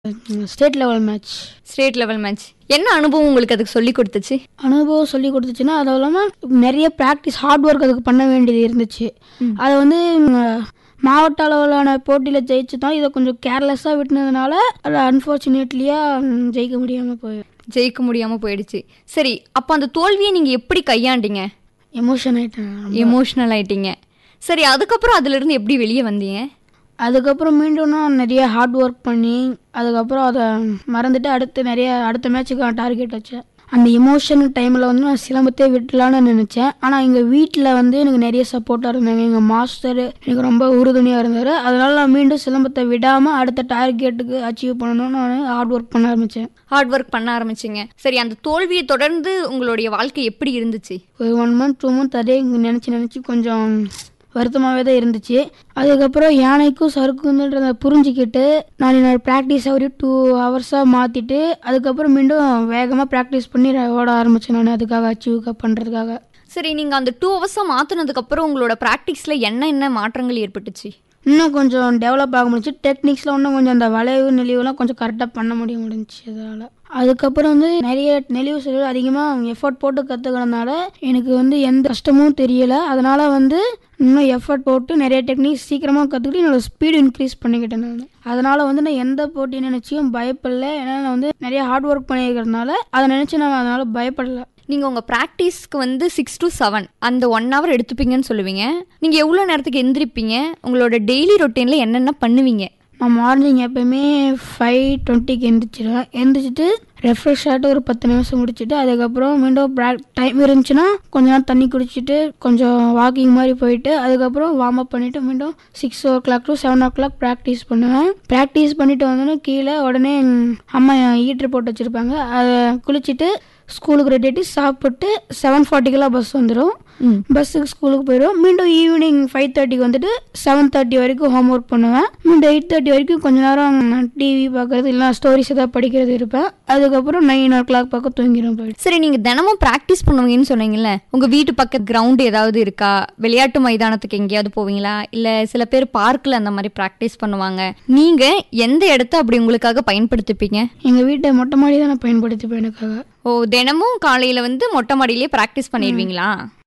state level match state level match என்ன அனுபவம் உங்களுக்கு அதுக்கு சொல்லி கொடுத்துச்சு அனுபவம் சொல்லி கொடுத்துச்சுன்னா அதுவும் இல்லாமல் நிறைய ப்ராக்டிஸ் ஹார்ட் ஒர்க் அதுக்கு பண்ண வேண்டியது இருந்துச்சு அதை வந்து ம், மாவட்ட அளவிலான போட்டியில் ஜெயிச்சு தான் இதை கொஞ்சம் கேர்லெஸ்ஸாக விட்டுனதுனால அது அன்ஃபார்ச்சுனேட்லியாக ஜெயிக்க முடியாமல் போய் ஜெயிக்க முடியாம போயிடுச்சு சரி அப்போ அந்த தோல்வியை நீங்க எப்படி கையாண்டீங்க எமோஷன் ஆயிட்டேன் எமோஷனல் ஆயிட்டீங்க சரி அதுக்கப்புறம் அதுல இருந்து எப்படி வெளியே வந்தீங்க அதுக்கப்புறம் மீண்டும் நான் நிறைய ஹார்ட் ஒர்க் பண்ணி அதுக்கப்புறம் அதை மறந்துட்டு அடுத்து நிறைய அடுத்த மேட்சுக்கு டார்கெட் வச்சேன் அந்த எமோஷன் டைமில் வந்து நான் சிலம்பத்தே விட்டுலான்னு நினச்சேன் ஆனால் எங்கள் வீட்டில் வந்து எனக்கு நிறைய சப்போர்ட்டாக இருந்தாங்க எங்கள் மாஸ்டர் எனக்கு ரொம்ப உறுதுணையாக இருந்தார் அதனால நான் மீண்டும் சிலம்பத்தை விடாமல் அடுத்த டார்கெட்டுக்கு அச்சீவ் பண்ணணும்னு நான் ஹார்ட் ஒர்க் பண்ண ஆரம்பித்தேன் ஹார்ட் ஒர்க் பண்ண ஆரம்பிச்சிங்க சரி அந்த தோல்வியை தொடர்ந்து உங்களுடைய வாழ்க்கை எப்படி இருந்துச்சு ஒரு ஒன் மந்த் டூ மந்த் அதே நினச்சி நினச்சி கொஞ்சம் வருத்தமாகவே தான் இருந்துச்சு அதுக்கப்புறம் யானைக்கும் சறுக்குன்றத புரிஞ்சுக்கிட்டு நான் என்னோட ப்ராக்டிஸ் ஒரு டூ ஹவர்ஸாக மாற்றிட்டு அதுக்கப்புறம் மீண்டும் வேகமாக ப்ராக்டிஸ் பண்ணி ஓட ஆரம்பித்தேன் நான் அதுக்காக அச்சீவ் பண்ணுறதுக்காக சரி நீங்க அந்த டூ ஹவர்ஸா மாத்தினதுக்கு அப்புறம் உங்களோட பிராக்டிஸ்ல என்ன என்ன மாற்றங்கள் ஏற்பட்டுச்சு இன்னும் கொஞ்சம் டெவலப் ஆக முடிஞ்சு டெக்னிக்ஸில் இன்னும் கொஞ்சம் அந்த வளைவு நெளிவுலாம் கொஞ்சம் கரெக்டாக பண்ண முடிய முடிஞ்சுச்சு அதனால் அதுக்கப்புறம் வந்து நிறைய நெளிவு செலவு அதிகமாக எஃபர்ட் போட்டு கற்றுக்கிறதுனால எனக்கு வந்து எந்த கஷ்டமும் தெரியலை அதனால் வந்து இன்னும் எஃபர்ட் போட்டு நிறைய டெக்னிக்ஸ் சீக்கிரமாக கற்றுக்கிட்டு என்னோட ஸ்பீடு இன்க்ரீஸ் பண்ணிக்கிட்டேன் நான் அதனால் வந்து நான் எந்த போட்டி நினச்சியும் பயப்படல ஏன்னா நான் வந்து நிறைய ஹார்ட் ஒர்க் பண்ணியிருக்கிறதுனால அதை நினச்சி நான் அதனால் பயப்படலை நீங்க உங்க பிராக்டிஸ்க்கு வந்து சிக்ஸ் டு செவன் அந்த ஒன் ஹவர் எடுத்துப்பீங்கன்னு சொல்லுவீங்க நீங்க எவ்வளவு நேரத்துக்கு எந்திரிப்பீங்க உங்களோட டெய்லி ரொட்டீன்ல என்னென்ன பண்ணுவீங்க நான் மார்னிங் எப்போயுமே ஃபைவ் டுவெண்ட்டிக்கு எந்திரிச்சிடுவேன் எந்திரிச்சிட்டு ரெஃப்ரெஷ் ஆகிட்டு ஒரு பத்து நிமிஷம் முடிச்சுட்டு அதுக்கப்புறம் மீண்டும் ப்ராக் டைம் இருந்துச்சுன்னா கொஞ்ச நேரம் தண்ணி குடிச்சிட்டு கொஞ்சம் வாக்கிங் மாதிரி போயிட்டு அதுக்கப்புறம் வார்ம் அப் பண்ணிவிட்டு மீண்டும் six o'clock to seven o'clock practice பண்ணுவேன் ப்ராக்டிஸ் பண்ணிட்டு வந்தோன்னே கீழே உடனே ம், அம்மா ஹீட்ரு போட்டு வச்சுருப்பாங்க அதை குளிச்சுட்டு ஸ்கூலுக்கு ரெடி ஆகிட்டு சாப்பிட்டு செவன் ஃபார்ட்டிக்கெல்லாம் பஸ் வந்துடும் பஸ்ஸுக்கு ஸ்கூலுக்கு போயிடுவோம் மீண்டும் ஈவினிங் ஃபைவ் தேர்ட்டிக்கு வந்துட்டு செவன் தேர்ட்டி வரைக்கும் ஹோம் ஒர்க் பண்ணுவேன் மீண்டும் எயிட் தேர்ட்டி வரைக்கும் கொஞ்ச நேரம் டிவி பார்க்கறது இல்லைனா ஸ்டோரிஸ் ஏதாவது படிக்கிறது இருப்பேன் அதுக்கப்புறம் நைன் ஓ கிளாக் பக்கம் தூங்கிடும் போயிட்டு சரி நீங்க தினமும் பிராக்டிஸ் பண்ணுவீங்கன்னு சொன்னீங்கல்ல உங்க வீட்டு பக்கத்து கிரவுண்ட் ஏதாவது இருக்கா விளையாட்டு மைதானத்துக்கு எங்கேயாவது போவீங்களா இல்ல சில பேர் பார்க்ல அந்த மாதிரி பிராக்டிஸ் பண்ணுவாங்க நீங்க எந்த இடத்த அப்படி உங்களுக்காக பயன்படுத்திப்பீங்க எங்கள் வீட்டை மொட்டை மாடி தான் நான் பயன்படுத்திப்பேன் எனக்காக ஓ தினமும் காலையில வந்து மொட்டை மாடியிலேயே பிராக்டிஸ் பண்ணிடுவீங்களா